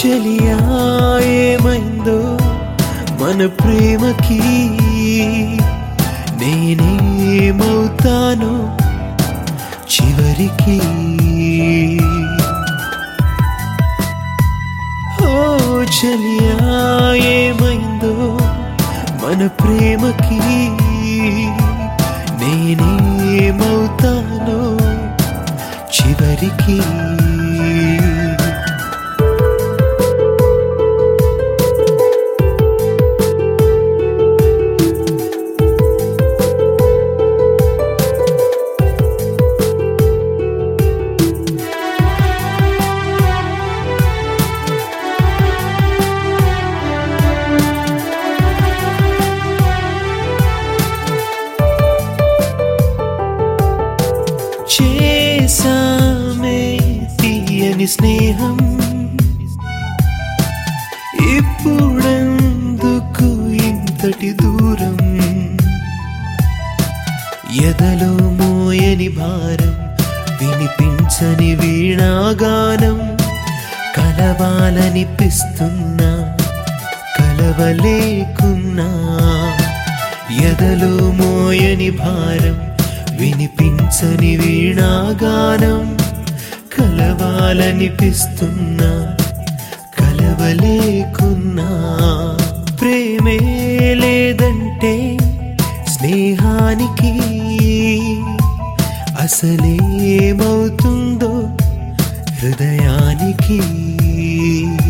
చెలియా ఏమైందో మన ప్రేమకి నేనేమవుతానో చివరికి ఓ చెలియా ఏమైందో మన ప్రేమకి నేనేమవుతానో చివరికి చేసామే తీయని స్నేహం ఇప్పుడెందుకు ఇంతటి దూరం ఎదలో మోయని భారం వినిపించని వీణాగానం కలవాలనిపిస్తున్నా కలవలేకున్నా ఎదలో మోయని భారం వినిపించని వీణాగానం కలవాలనిపిస్తున్నా కలవలేకున్నా ప్రేమే లేదంటే స్నేహానికి అసలేమవుతుందో హృదయానికి